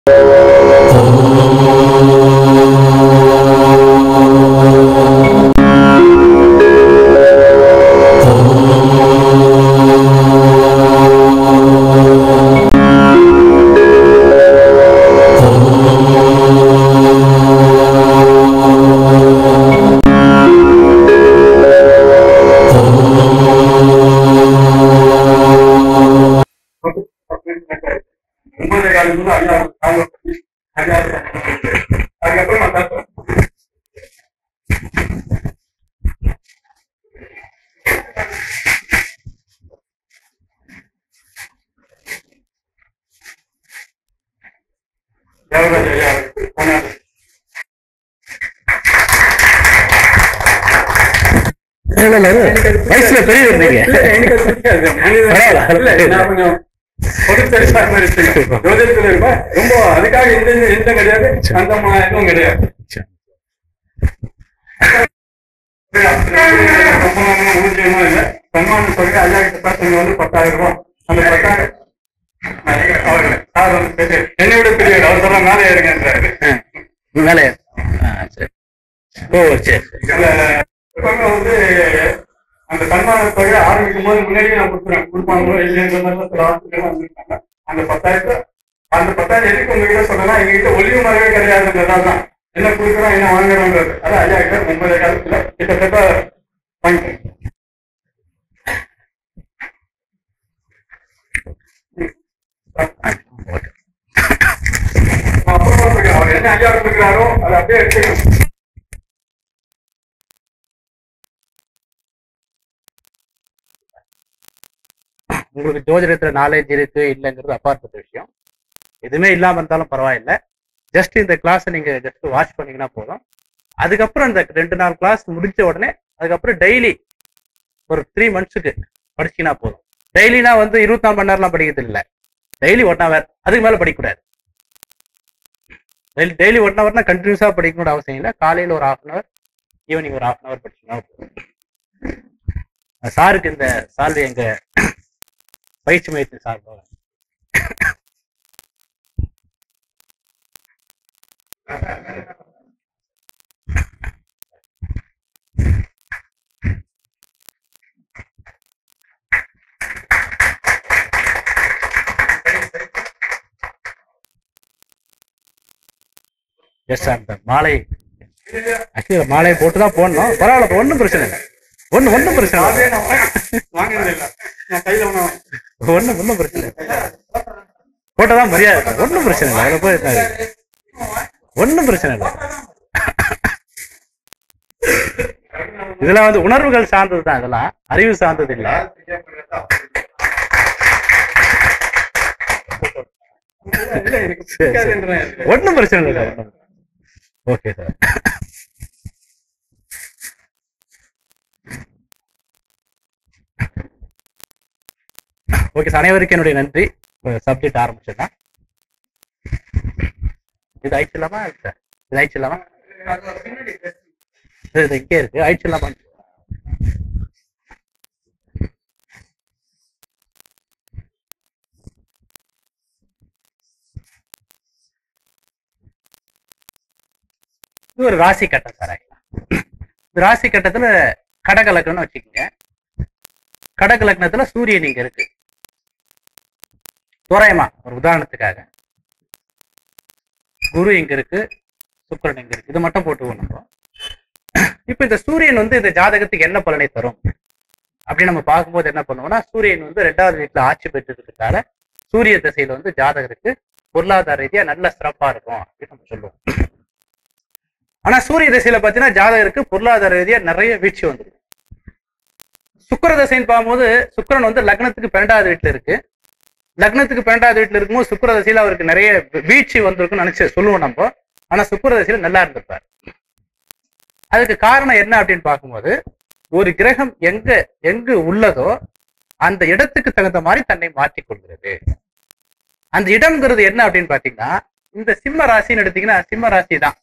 ஒன்பதே காலத்துல ஐயா காலை பண்ணி ஐயா அதுக்கப்புறம் நான் பேசுறேன் தேவராஜ் ஐயா அவர்களுக்கு பொன்னாடை. வயசுல பெரியவர் நீங்க இல்ல, எனக்கு அது பிடிக்காது. மனிதன் பரவாயில்ல. இல்ல, நான் கொஞ்சம் பொதுத்தறி மாதிரி இருக்கேன். ஜோதிடத்துல இருப்பேன். ரொம்ப அதுக்காக இந்த இந்த- இந்த கிடையாது அந்த மா- இதுவும் கிடையாது ரொம்ப நாளும் ஊதியமும் இல்ல. சன்மானம் சொல்லி ஐயா கிட்ட பேசுறது வந்து பத்தாயிரம் ரூபாய் அந்த பத்தாயிரம் அவர்கள் சார் வந்து பெரிய என்னை விட பெரியவர் அவர் சொல்ல மேலே ஏறுங்கன்றாரு மேலே ஆ, சரி ஓ சரி சரி. இதுல எப்பவுமே வந்து அந்த சன்மான தொகை ஆரம்பிக்கும் போது முன்னாடியே நான் கொடுத்துறேன் கொடுப்பாங்களோ இல்லைன்ற மாதிரி சில ஆட்கள் வந்திருக்காங்க அந்த பத்தாயிரத்தை அந்த பத்தாயிரம் எதுக்கு உங்ககிட்ட சொல்லலாம் எங்ககிட்ட ஒளிவு மறைவே கிடையாதுன்றதால தான் என்ன கொடுக்குறோம் என்ன வாங்குறோன்றது அதான் ஐயா கிட்ட மும்பை காலத்துல கிட்டத்தட்ட வாங்கி அப்புறமா சொல்றேன். அவர் என்ன ஐயா கொடுக்குறாரோ அதை அப்படியே எடுத்துக்கணும் உங்களுக்கு ஜோதிடத்துல நாலேஜ் இருக்கு இல்லைங்கிறது அப்பாற்பட்ட விஷயம் எதுவுமே இல்லாம இருந்தாலும் பரவாயில்ல ஜஸ்ட் இந்த கிளாஸை நீங்க ஜஸ்ட் வாட்ச் பண்ணீங்கன்னா போதும் அதுக்கப்புறம் இந்த ரெண்டு நாள் கிளாஸ் முடிச்ச உடனே அதுக்கப்புறம் டெய்லி ஒரு த்ரீ மந்த்ஸுக்கு படிச்சீங்கன்னா போதும் டெய்லினா வந்து இருபத்தி நாலு மணி நேரம்லாம் படிக்கிறது இல்லை டெய்லி ஒன் ஹவர் அதுக்கு மேல படிக்கக்கூடாது டெய்லி டெய்லி ஒன் ஹவர்னா கண்டினியூஸாக படிக்கணும்னு அவசியம் இல்லை காலையில் ஒரு ஹாஃப் அன் ஹவர் ஈவினிங் ஒரு ஹாஃப் அன் ஹவர் படிச்சீங்கன்னா போதும் சாருக்கு இந்த சால்வை எங்க பயிற்சி மையத்தின் சார்பாக எஸ் சார் இந்த மாலை ஆக்சுவலி மாலையை போட்டு தான் போடணும் பரவாயில்ல ஒன்றும் பிரச்சனை இல்லை ஒன்றும் ஒன்றும் பிரச்சனை அதே இல்லை நான் வாங்கினது இல்ல நான் கையில ஒண்ணு வாங்கி ஒன்றும் ஒன்றும் பிரச்சனை இல்லை போட்டதான் மரியாதை ஒன்றும் பிரச்சனை இல்லை அதில் போய் என்ன இருக்கு? ஒன்றும் பிரச்சனை இல்லை இதெல்லாம் வந்து உணர்வுகள் சார்ந்தது தான் இதெல்லாம் அறிவு சார்ந்தது இல்லை இல்ல எனக்கு பிடிக்காதுன்றேன் ஒன்றும் பிரச்சனை இல்லை sir okay sir okay sir அனைவருக்கும் என்னுடைய நன்றி சப்ஜெக்ட் ஆரம்பிச்சிடலாம் இது ஆயிடுச்சுலாமா சார் இது ஆயிடுச்சுலாமா இது இது இங்கே இருக்கு ஆயிடுச்சுலாமா இது ஒரு ராசி கட்டம் சார் ஆக்சுவலா இந்த ராசி கட்டத்துல கடக லக்னம்னு வச்சுக்கோங்க கடக லக்னத்துல சூரியன் இங்க இருக்கு தோராயமா ஒரு உதாரணத்துக்காக குரு இங்க இருக்கு சுக்கிரன் இங்க இருக்கு இது மட்டும் போட்டுக்குவோம் நம்ம இப்ப இந்த சூரியன் வந்து இந்த ஜாதகத்துக்கு என்ன பலனை தரும் அப்படின்னு நம்ம பார்க்கும்போது என்ன பண்ணுவோம்னா சூரியன் வந்து ரெண்டாவது வீட்டுல ஆட்சி பெற்றதுக்கால சூரிய திசையில வந்து ஜாதகருக்கு பொருளாதார ரீதியா நல்ல சிறப்பா இருக்கும் அப்படின்னு நம்ம சொல்லுவோம் ஆனா சூரிய திசையில பாத்தீங்கன்னா ஜாதகருக்கு பொருளாதார ரீதியா நிறைய வீழ்ச்சி வந்துடும் சுக்கிர திசைன்னு பார்க்கும்போது சுக்கிரன் வந்து லக்னத்துக்கு பன்னெண்டாவது வீட்டுல இருக்கு லக்னத்துக்கு பன்னெண்டாவது வீட்டுல இருக்கும்போது சுக்கிர திசையில அவருக்கு நிறைய வீழ்ச்சி வந்திருக்குன்னு நினைச்சு சொல்லுவோம் நம்ம ஆனா சுக்கிர திசையில நல்லா இருந்திருப்பார் அதுக்கு காரணம் என்ன அப்படின்னு பார்க்கும்போது ஒரு கிரகம் எங்க எங்கு உள்ளதோ அந்த இடத்துக்கு தகுந்த மாதிரி தன்னை மாற்றிக் கொள்கிறது அந்த இடம்ங்கிறது என்ன அப்படின்னு பாத்தீங்கன்னா இந்த சிம்ம ராசின்னு எடுத்தீங்கன்னா சிம்ம ராசி தான்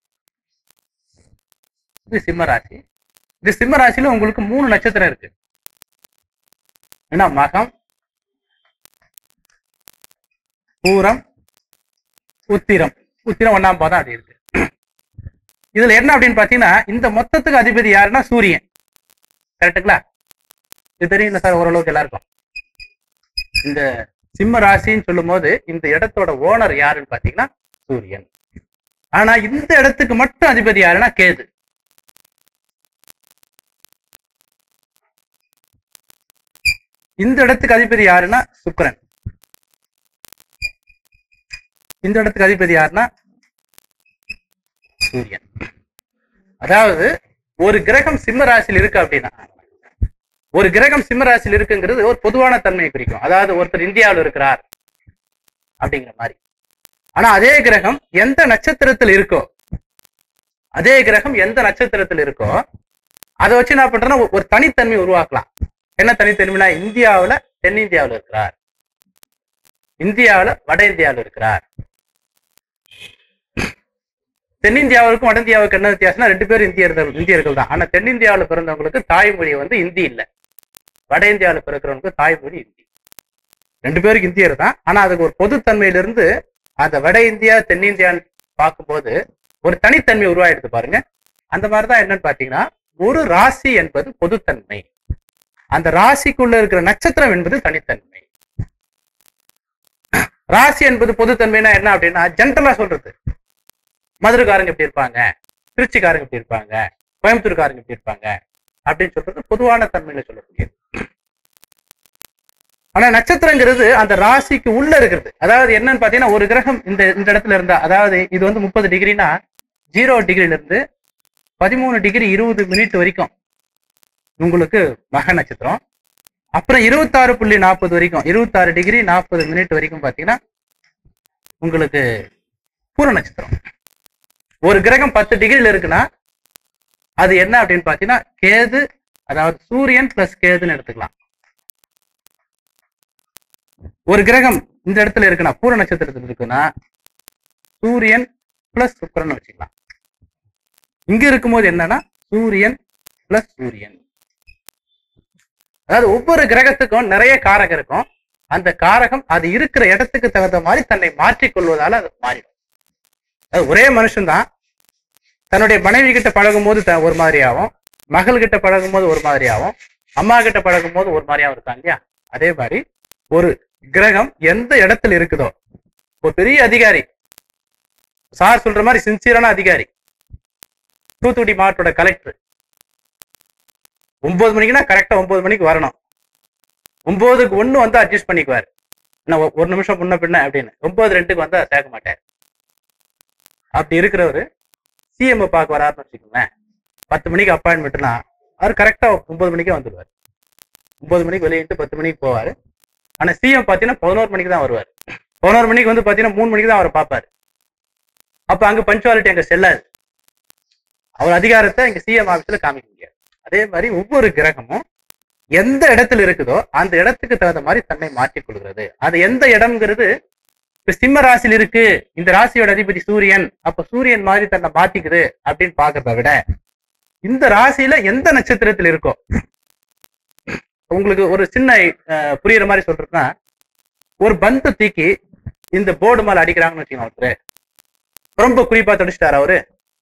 இது சிம்ம ராசி இந்த சிம்ம ராசியில உங்களுக்கு மூணு நட்சத்திரம் இருக்கு ஏன்னா மகம் பூரம் உத்திரம் உத்திரம் ஒண்ணாம் பாதம் அப்படி இருக்கு இதுல என்ன அப்படின்னு பாத்தீங்கன்னா இந்த மொத்தத்துக்கு அதிபதி யாருன்னா சூரியன் கரெக்டுங்களா இது தெரியும் சார் ஓரளவுக்கு எல்லாருக்கும் இந்த சிம்ம ராசின்னு சொல்லும் போது இந்த இடத்தோட ஓனர் யாருன்னு பாத்தீங்கன்னா சூரியன் ஆனா இந்த இடத்துக்கு மட்டும் அதிபதி யாருன்னா கேது இந்த இடத்துக்கு அதிபதி யாருன்னா சுக்கிரன் இந்த இடத்துக்கு அதிபதி யாருன்னா சூரியன் அதாவது ஒரு கிரகம் சிம்ம ராசியில் இருக்கு அப்படின்னா ஒரு கிரகம் சிம்ம ராசியில் இருக்குங்கிறது ஒரு பொதுவான தன்மையை குறிக்கும் அதாவது ஒருத்தர் இந்தியாவில் இருக்கிறார் அப்படிங்கிற மாதிரி ஆனா அதே கிரகம் எந்த நட்சத்திரத்தில் இருக்கோ அதே கிரகம் எந்த நட்சத்திரத்தில் இருக்கோ அதை வச்சு என்ன பண்றேன்னா ஒரு- ஒரு தனித்தன்மை உருவாக்கலாம் என்ன தனித்தன்மைனா இந்தியாவுல தென்னிந்தியாவில் இருக்கிறார் இந்தியாவுல வட இந்தியாவில் இருக்கிறார் தென்னிந்தியாவுக்கும் வட இந்தியாவுக்கு என்ன வித்தியாசம்னா ரெண்டு பேரும் இந்தியர்கள் இந்தியர்கள் தான் ஆனா தென்னிந்தியாவில் பிறந்தவங்களுக்கு தாய்மொழி வந்து இந்தி இல்ல வட இந்தியாவில் பிறக்கிறவங்களுக்கு தாய்மொழி இந்தி ரெண்டு பேருக்கு இந்தியர் தான் ஆனா அதுக்கு ஒரு பொதுத்தன்மையிலிருந்து அந்த வட இந்தியா தென்னிந்தியான்னு பார்க்கும்போது ஒரு தனித்தன்மை உருவாயிடுது பாருங்க அந்த மாதிரிதான் என்னன்னு பாத்தீங்கன்னா ஒரு ராசி என்பது பொதுத்தன்மை அந்த ராசிக்குள்ள இருக்கிற நட்சத்திரம் என்பது தனித்தன்மை ராசி என்பது பொதுத்தன்மைனா என்ன அப்படின்னா ஜென்ரலா சொல்றது மதுரைக்காரங்க எப்படி இருப்பாங்க திருச்சிக்காரங்க எப்படி இருப்பாங்க கோயம்புத்தூர்காரங்க எப்படி இருப்பாங்க அப்படின்னு சொல்றது பொதுவான தன்மையில சொல்லக்கூடியது ஆனா நட்சத்திரங்கிறது அந்த ராசிக்கு உள்ள இருக்கிறது அதாவது என்னன்னு பாத்தீங்கன்னா ஒரு கிரகம் இந்த இந்த இடத்துல இருந்தா அதாவது இது வந்து முப்பது டிகிரினா ஜீரோ டிகிரில இருந்து பதிமூணு டிகிரி இருபது மினிட் வரைக்கும் உங்களுக்கு மக நட்சத்திரம் அப்புறம் இருபத்தாறு புள்ளி நாற்பது வரைக்கும் இருபத்தாறு டிகிரி நாற்பது மினிட் வரைக்கும் பாத்தீங்கன்னா உங்களுக்கு பூர நட்சத்திரம் ஒரு கிரகம் பத்து டிகிரில இருக்குன்னா அது என்ன அப்படின்னு பாத்தீங்கன்னா கேது அதாவது சூரியன் பிளஸ் கேதுன்னு எடுத்துக்கலாம் ஒரு கிரகம் இந்த இடத்துல இருக்குன்னா பூர நட்சத்திரத்தில் இருக்குன்னா சூரியன் பிளஸ் சுக்கிரன் வச்சுக்கலாம் இங்க இருக்கும்போது என்னன்னா சூரியன் பிளஸ் சூரியன் அதாவது ஒவ்வொரு கிரகத்துக்கும் நிறைய காரகம் இருக்கும் அந்த காரகம் அது இருக்கிற இடத்துக்கு தகுந்த மாதிரி தன்னை மாற்றிக் கொள்வதால அது மாறிடும் அது ஒரே மனுஷன்தான் தன்னுடைய மனைவி கிட்ட பழகும் போது த- ஒரு மாதிரி ஆகும் மகள் கிட்ட பழகும் போது ஒரு மாதிரி ஆகும் அம்மா கிட்ட பழகும் போது ஒரு மாதிரியாவும் இருக்காங்க இல்லையா அதே மாதிரி ஒரு கிரகம் எந்த இடத்துல இருக்குதோ ஒரு பெரிய அதிகாரி சார் சொல்ற மாதிரி சின்சியரான அதிகாரி தூத்துக்குடி மாவட்டோட கலெக்டர் ஒன்பது மணிக்குன்னா கரெக்டா ஒன்பது மணிக்கு வரணும் ஒன்பதுக்கு ஒண்ணு வந்து அட்ஜஸ்ட் பண்ணிக்குவார் என்ன ஒ- ஒரு நிமிஷம் முன்ன பின்ன அப்படின்னு ஒன்பது ரெண்டுக்கு வந்தா சேர்க்க மாட்டார் அப்படி இருக்கிறவரு சிஎம் பார்க்க வராருன்னு வச்சுக்கோங்களேன் பத்து மணிக்கு அப்பாயின்மெண்ட்னா அவர் கரெக்டா ஒன்பது மணிக்கே வந்துடுவார் ஒன்பது மணிக்கு வெளியிட்டு பத்து மணிக்கு போவாரு ஆனா சிஎம் பாத்தீங்கன்னா பதினோரு மணிக்கு தான் வருவார் பதினோரு மணிக்கு வந்து பாத்தீங்கன்னா மூணு மணிக்கு தான் அவரை பார்ப்பாரு அப்ப அங்க பஞ்சுவாலிட்டி அங்க செல்லாது அவர் அதிகாரத்தை இங்க சிஎம் ஆபீஸ்ல காமிக்க முடியாது அதே மாதிரி ஒவ்வொரு கிரகமும் எந்த இடத்துல இருக்குதோ அந்த இடத்துக்கு தகுந்த மாதிரி தன்னை மாற்றிக் கொள்கிறது அது எந்த இடம்ங்கிறது இப்ப சிம்ம ராசியில் இருக்கு இந்த ராசியோட அதிபதி சூரியன் அப்ப சூரியன் மாதிரி தன்னை மாத்திக்குது அப்படின்னு பாக்குறத விட இந்த ராசியில எந்த நட்சத்திரத்தில் இருக்கோ உங்களுக்கு ஒரு சின்ன அஹ், புரியுற மாதிரி சொல்றதுன்னா ஒரு பந்து தூக்கி இந்த போர்டு மேல அடிக்கிறாங்கன்னு வச்சுக்கோங்க ஒருத்தர் ரொம்ப குறிப்பா தடிச்சிட்டாரு அவரு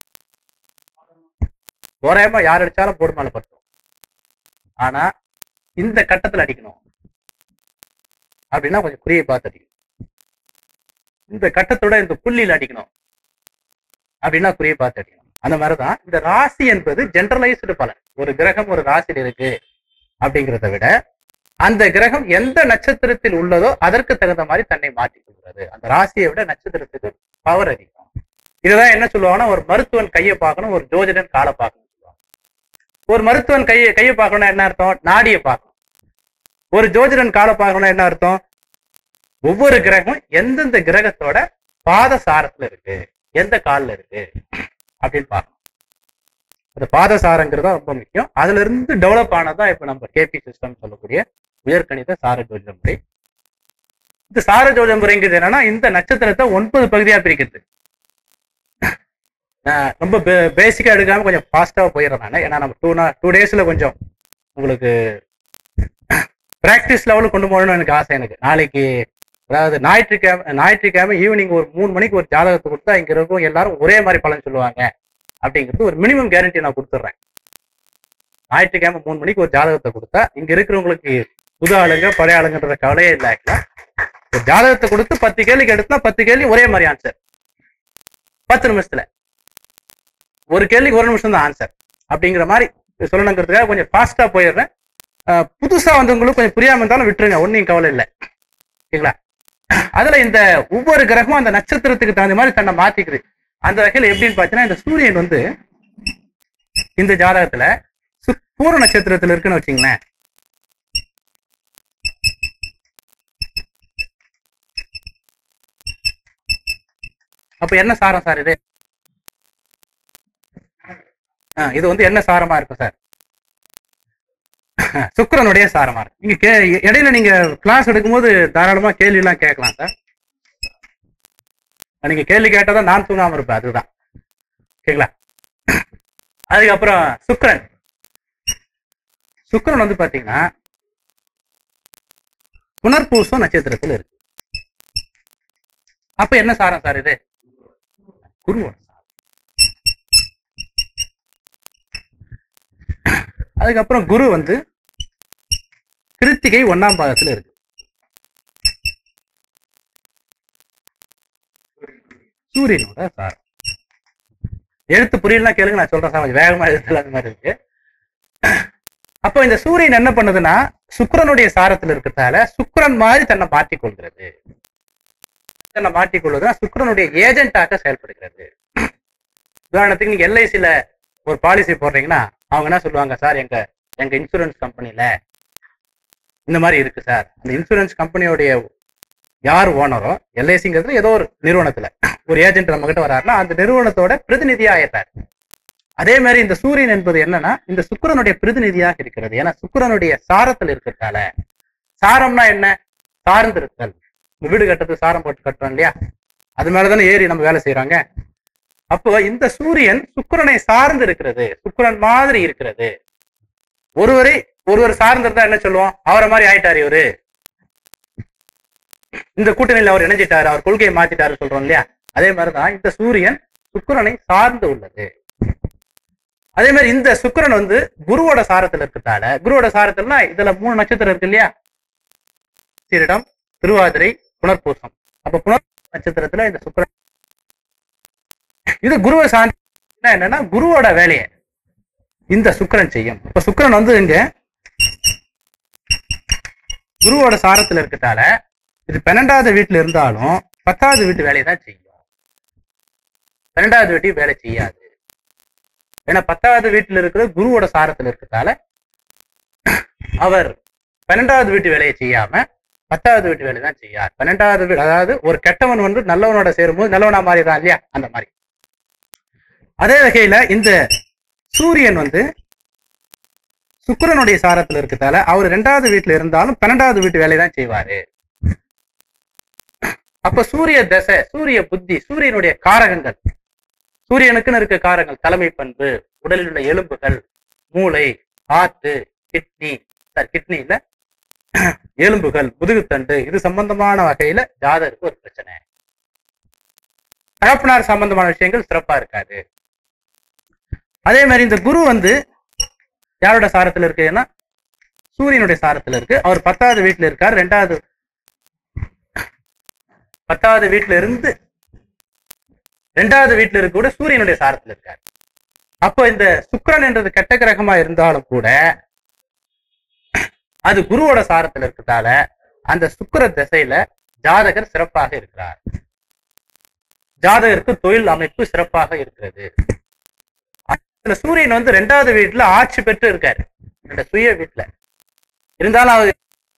தோராயமா யார் அடிச்சாலும் போர்டு மேல பட்டும் ஆனா இந்த கட்டத்துல அடிக்கணும் அப்படின்னா கொஞ்சம் குறியை பார்த்து அடிக்கணும் இந்த கட்டத்தோட இந்த புள்ளியில அடிக்கணும் அப்படின்னா குறியை பார்த்து அடிக்கணும் அந்த மாதிரிதான் இந்த ராசி என்பது ஜென்ரலைஸ்டு பலன் ஒரு கிரகம் ஒரு ராசியில் இருக்கு அப்படிங்கிறத விட அந்த கிரகம் எந்த நட்சத்திரத்தில் உள்ளதோ அதற்கு தகுந்த மாதிரி தன்னை மாற்றிக் கொள்கிறது அந்த ராசியை விட நட்சத்திரத்துக்கு பவர் அதிகம் இதுதான் என்ன சொல்லுவாங்கன்னா ஒரு மருத்துவன் கையை பார்க்கணும் ஒரு ஜோதிடன் காலை பார்க்கணும் சொல்லுவாங்க ஒரு மருத்துவன் கையை கையை பார்க்கணும்னா என்ன அர்த்தம் நாடியை பார்க்கணும் ஒரு ஜோதிடன் காலை பார்க்கணும்னா என்ன அர்த்தம் ஒவ்வொரு கிரகமும் எந்தெந்த கிரகத்தோட பாத சாரத்துல இருக்கு எந்த கால்ல இருக்கு அப்படின்னு பார்க்கணும் அந்த பாதசாரங்கிறது தான் ரொம்ப முக்கியம் அதுல இருந்து டெவலப் ஆனதான் இப்ப நம்ம கேபி சிஸ்டம் சொல்லக்கூடிய உயர்கணித சார ஜோதிட முறை இந்த சார ஜோதிட முறைங்கிறது என்னன்னா இந்த நட்சத்திரத்தை ஒன்பது பகுதியா பிரிக்கிறது நான் ரொம்ப பேசிக்கா எடுக்காம கொஞ்சம் ஃபாஸ்டா போயிடுறேன் நான் ஏன்னா நம்ம டூ டூ டேஸ்ல கொஞ்சம் உங்களுக்கு பிராக்டிஸ் லெவலுக்கு கொண்டு போகணும்னு எனக்கு ஆசை எனக்கு நாளைக்கு அதாவது ஞாயிற்றுக்கிழமை ஞாயிற்றுக்கிழமை ஈவினிங் ஒரு மூணு மணிக்கு ஒரு ஜாதகத்தை கொடுத்தா இங்க இருக்கும் எல்லாரும் ஒரே மாதிரி பலன் சொல்லுவாங்க அப்படிங்கிறது ஒரு மினிமம் கேரண்டி நான் கொடுத்துட்றேன் ஞாயிற்றுக்கிழமை மூணு மணிக்கு ஒரு ஜாதகத்தை கொடுத்தா இங்க இருக்கிறவங்களுக்கு புது ஆளுங்க பழைய ஆளுங்கன்ற கவலையே இல்லை ஆக்சுவலா ஒரு ஜாதகத்தை கொடுத்து பத்து கேள்விக்கு எடுத்தா பத்து கேள்வி ஒரே மாதிரி ஆன்சர் பத்து நிமிஷத்துல ஒரு கேள்விக்கு ஒரு நிமிஷம் தான் ஆன்சர் அப்படிங்கிற மாதிரி சொல்லணுங்கிறதுக்காக கொஞ்சம் ஃபாஸ்டா போயிடுறேன் அஹ் புதுசா வந்தவங்களுக்கு கொஞ்சம் புரியாம இருந்தாலும் விட்டுருங்க ஒன்னும் கவலை இல்லை ஓகேங்களா அதுல இந்த ஒவ்வொரு கிரகமும் அந்த நட்சத்திரத்துக்கு தகுந்த மாதிரி தன்னை மாத்திக்குது அந்த வகையில எப்படின்னு பாத்தீங்கன்னா இந்த சூரியன் வந்து இந்த ஜாதகத்துல சு- பூர நட்சத்திரத்துல இருக்குன்னு வச்சுங்களேன் அப்ப என்ன சாரம் சார் இது ஆ, இது வந்து என்ன சாரமா இருக்கும் சார் சுக்கிரனுடைய சாரமா இருக்கு நீங்க கே இடையில நீங்க கிளாஸ் எடுக்கும்போது தாராளமா கேள்வி எல்லாம் கேட்கலாம் சார் நீங்க கேள்வி கேட்டாதான் நான் தூங்காம இருப்பேன் அதுதான் ஓகேங்களா அதுக்கப்புறம் சுக்கிரன் சுக்கிரன் வந்து பாத்தீங்கன்னா புனர்பூசம் நட்சத்திரத்துல இருக்கு அப்ப என்ன சாரம் சார் இது குருவோட சாரம் அதுக்கப்புறம் குரு வந்து கிருத்திகை ஒண்ணாம் பாதத்துல இருக்கு சூரியனோட சாரம் எழுத்து புரியலனா கேளுங்க நான் சொல்றேன் சார் கொஞ்சம் வேகமா எழுத்துல அந்த மாதிரி இருக்கு அப்போ இந்த சூரியன் என்ன பண்ணுதுன்னா சுக்கிரனுடைய சாரத்துல இருக்கிறதால சுக்கிரன் மாதிரி தன்னை மாற்றிக் கொள்கிறது தன்னை மாற்றிக் கொள்வதுனா சுக்கிரனுடைய ஏஜென்ட்டாக செயல்படுகிறது உதாரணத்துக்கு நீங்க எல்ஐசில ஒரு பாலிசி போடுறீங்கன்னா அவங்க என்ன சொல்லுவாங்க சார் எங்க எங்க இன்சூரன்ஸ் கம்பெனில இந்த மாதிரி இருக்கு சார் அந்த இன்சூரன்ஸ் கம்பெனியோடைய யார் ஓனரோ எல்ஐசிங்கிறது ஏதோ ஒரு நிறுவனத்துல ஒரு ஏஜென்ட் நம்ம கிட்ட வராருன்னா அந்த நிறுவனத்தோட பிரதிநிதியா ஆயிட்டார் அதே மாதிரி இந்த சூரியன் என்பது என்னன்னா இந்த சுக்கிரனுடைய பிரதிநிதியாக இருக்கிறது ஏன்னா சுக்கிரனுடைய சாரத்தில் இருக்கிறதால சாரம்னா என்ன சார்ந்திருத்தல் இந்த வீடு கட்டுறது சாரம் போட்டு கட்டுறோம் இல்லையா அது மேலதானே ஏறி நம்ம வேலை செய்யறாங்க அப்போ இந்த சூரியன் சுக்கிரனை சார்ந்து இருக்கிறது சுக்கிரன் மாதிரி இருக்கிறது ஒருவரை ஒருவர் சார்ந்திருந்தா என்ன சொல்லுவோம் அவரை மாதிரி ஆயிட்டாரு இவரு இந்த கூட்டணியில் அவர் இணைஞ்சிட்டாரு அவர் கொள்கையை மாத்திட்டாரு சொல்றோம் இல்லையா அதே மாதிரிதான் இந்த சூரியன் சுக்கிரனை சார்ந்து உள்ளது அதே மாதிரி இந்த சுக்கிரன் வந்து குருவோட சாரத்துல இருக்கிறதால குருவோட சாரத்துலனா இதுல மூணு நட்சத்திரம் இருக்கு இல்லையா சீரிடம் திருவாதிரை புனர்பூசம் அப்ப புனர் நட்சத்திரத்துல இந்த சுக்கிரன் இது குருவை சார்ந்த என்னன்னா குருவோட வேலையை இந்த சுக்கிரன் செய்யும் இப்ப சுக்கிரன் வந்து இங்க குருவோட சாரத்துல இருக்கிறதால இது பன்னெண்டாவது வீட்டுல இருந்தாலும் பத்தாவது வீட்டு வேலையை தான் செய்யும் பன்னெண்டாவது வீட்டையும் வேலை செய்யாது ஏன்னா பத்தாவது வீட்டுல இருக்கிற குருவோட சாரத்துல இருக்கிறதால அவர் பன்னெண்டாவது வீட்டு வேலையை செய்யாம பத்தாவது வீட்டு வேலையை தான் செய்யார் பன்னெண்டாவது வீடு அதாவது ஒரு கெட்டவன் வந்து நல்லவனோட சேரும்போது நல்லவனா மாறிதான் இல்லையா அந்த மாதிரி அதே வகையில இந்த சூரியன் வந்து சுக்கிரனுடைய சாரத்துல இருக்கிறதால அவர் ரெண்டாவது வீட்டுல இருந்தாலும் பன்னெண்டாவது வீட்டு வேலையை தான் செய்வாரு அப்ப சூரிய தசை சூரிய புத்தி சூரியனுடைய காரகங்கள் சூரியனுக்குன்னு இருக்க காரங்கள் தலைமை பண்பு உடலில் உள்ள எலும்புகள் மூளை ஆத்து கிட்னி சார் கிட்னி இல்ல எலும்புகள் முதுகுத்தண்டு இது சம்பந்தமான வகையில ஜாதகருக்கு ஒரு பிரச்சனை தகப்பனார் சம்பந்தமான விஷயங்கள் சிறப்பா இருக்காது அதே மாதிரி இந்த குரு வந்து யாரோட சாரத்துல இருக்குன்னா சூரியனுடைய சாரத்துல இருக்கு அவர் பத்தாவது வீட்டுல இருக்கார் ரெண்டாவது பத்தாவது வீட்டுல இருந்து ரெண்டாவது வீட்டுல இருக்க கூட சூரியனுடைய சாரத்துல இருக்கார் அப்போ இந்த சுக்கிரன் என்றது கெட்ட கிரகமா இருந்தாலும் கூட அது குருவோட சாரத்துல இருக்கிறதால அந்த சுக்கிர திசையில ஜாதகர் சிறப்பாக இருக்கிறார் ஜாதகருக்கு தொழில் அமைப்பு சிறப்பாக இருக்கிறது அதுல சூரியன் வந்து ரெண்டாவது வீட்டுல ஆட்சி பெற்று இருக்காரு இந்த சுய வீட்டுல இருந்தாலும் அவர்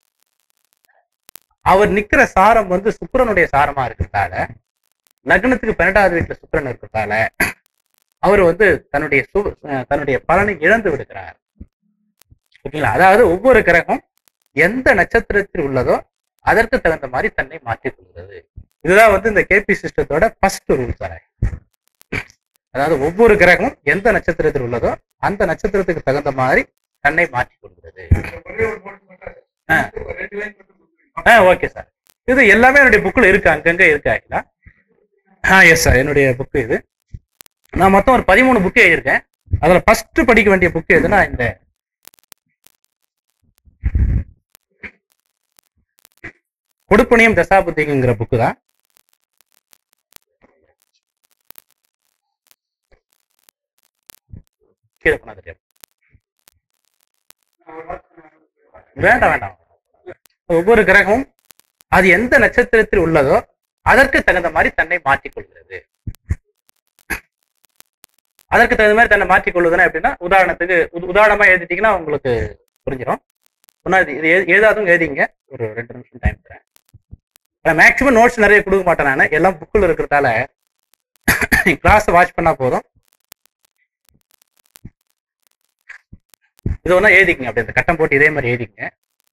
அவர் நிக்கிற சாரம் வந்து சுக்கிரனுடைய சாரமா இருக்கிறதால லக்னத்துக்கு பன்னெண்டாவது வீட்டுல சுக்கிரன் இருக்கிறதால அவர் வந்து தன்னுடைய சு அஹ் தன்னுடைய பலனை இழந்து விடுகிறார் ஓகேங்களா அதாவது ஒவ்வொரு கிரகம் எந்த நட்சத்திரத்தில் உள்ளதோ அதற்கு தகுந்த மாதிரி தன்னை மாற்றிக் கொள்கிறது இதுதான் வந்து இந்த கேபி சிஸ்டத்தோட ஃபர்ஸ்ட் ரூல் சார் அதாவது ஒவ்வொரு கிரகமும் எந்த நட்சத்திரத்தில் உள்ளதோ அந்த நட்சத்திரத்துக்கு தகுந்த மாதிரி தன்னை மாற்றிக் கொள்கிறது ஒரே ஒரு போட்டு மட்டும் ஆ. ஒரு ரெண்டு லைன் மட்டும் கொடுத்துருங்க. ஆ ஓகே சார் இது எல்லாமே என்னுடைய புக்கில் இருக்கு அங்கங்க இருக்கு ஆக்சுவலா ஆ எஸ் சார் என்னுடைய புக்கு இது நான் மொத்தம் ஒரு பதிமூணு புக்கு எழுதியிருக்கேன் அதில் ஃபர்ஸ்ட் படிக்க வேண்டிய புக்கு எதுனா இந்த கொடுப்பனியம் தசாபுத்திங்கிற புக்கு தான் கீழே போனா தெரியும் வேண்டாம் வேண்டாம் ஒவ்வொரு கிரகமும் அது எந்த நட்சத்திரத்தில் உள்ளதோ அதற்கு தகுந்த மாதிரி தன்னை மாற்றிக்கொள்கிறது அதற்கு தகுந்த மாதிரி தன்னை மாற்றிக்கொள்ளுதுன்னா எப்படின்னா உதாரணத்துக்கு உத- உதாரணமா எழுதிட்டீங்கன்னா உங்களுக்கு புரிஞ்சிடும் ஒன்னா இது இது எழு- எழுதாதும் எழுதிங்க ஒரு ரெண்டு நிமிஷம் டைம் தரேன் மேக்ஸிமம் நோட்ஸ் நிறைய கொடுக்க மாட்டேன் நான் எல்லாம் புக்கில் இருக்கிறதால கிளாஸ் வாட்ச் பண்ணா போதும் இது ஒன்றா எழுதிக்கங்க அப்படி அந்த கட்டம் போட்டு இதே மாதிரி எழுதிக்கங்க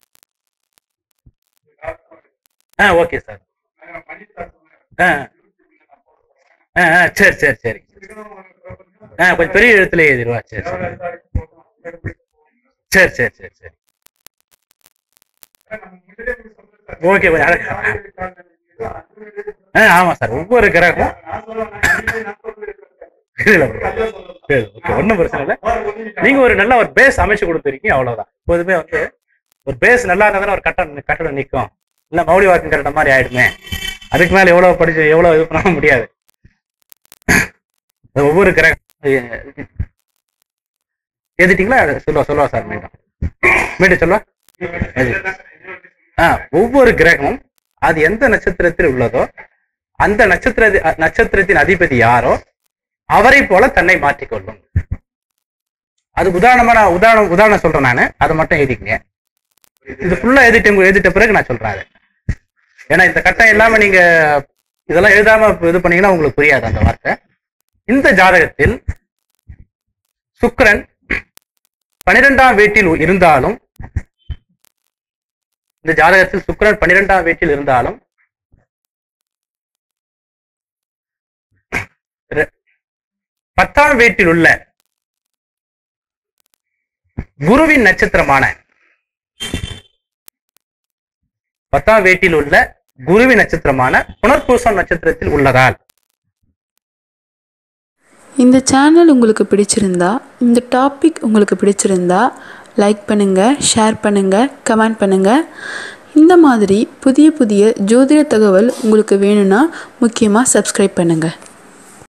ஆ ஓகே சார் ஆ ஆ ஆ சரி சரி சரி ஆ கொஞ்சம் பெரிய எழுத்துல எழுதிடுவா சரி சரி சரி சரி சரி சரி ஓகே ஆ ஆமா சார் ஒவ்வொரு கிரகமும் இல்ல ஓகே ஒன்றும் பிரச்சனை இல்லை நீங்க ஒரு நல்ல ஒரு பேஸ் அமைச்சு கொடுத்துருக்கீங்க அவ்வளவுதான் எப்போதுமே வந்து ஒரு பேஸ் நல்லா இருந்தா ஒரு கட்டம் கட்டடம் நிற்கும் இல்ல மௌலி வாக்கம் கட்டடம் மாதிரி ஆயிடுமே அதுக்கு மேல எவ்வளவு படிச்சு எவ்வளவு இது பண்ண முடியாது அது ஒவ்வொரு கிரகம் எழுதிட்டீங்களா சொல்லுவா சொல்லுவா சார் மீண்டும் மீண்டும் சொல்லுவா ஆ ஒவ்வொரு கிரகமும் அது எந்த நட்சத்திரத்தில் உள்ளதோ அந்த நட்சத்திர நட்சத்திரத்தின் அதிபதி யாரோ அவரை போல தன்னை மாற்றிக்கொள்ளும் அது உதாரணமா நான் உதாரணம் உதாரணம் சொல்றேன் நான் அதை மட்டும் எழுதிக்கங்க இது ஃபுல்லா எழுதிட்டு எழுதிட்ட பிறகு நான் சொல்றேன் அதை ஏன்னா இந்த கட்டம் இல்லாம நீங்க இதெல்லாம் எழுதாம இது பண்ணீங்கன்னா உங்களுக்கு புரியாது அந்த வார்த்தை இந்த ஜாதகத்தில் சுக்கிரன் பனிரெண்டாம் வீட்டில் இருந்தாலும் இந்த ஜாதகத்தில் சுக்கிரன் பன்னிரெண்டாம் வீட்டில் இருந்தாலும் ர- பத்தாம் வீட்டில் உள்ள குருவின் நட்சத்திரமான பத்தாம் வீட்டில் உள்ள குருவின் நட்சத்திரமான புனர்பூசம் நட்சத்திரத்தில் உள்ளதால் இந்த சேனல் உங்களுக்கு பிடிச்சிருந்தா இந்த டாபிக் உங்களுக்கு பிடிச்சிருந்தா லைக் பண்ணுங்கள் ஷேர் பண்ணுங்கள் கமெண்ட் பண்ணுங்கள் இந்த மாதிரி புதிய புதிய ஜோதிட தகவல் உங்களுக்கு வேணும்னா முக்கியமாக சப்ஸ்கிரைப் பண்ணுங்கள்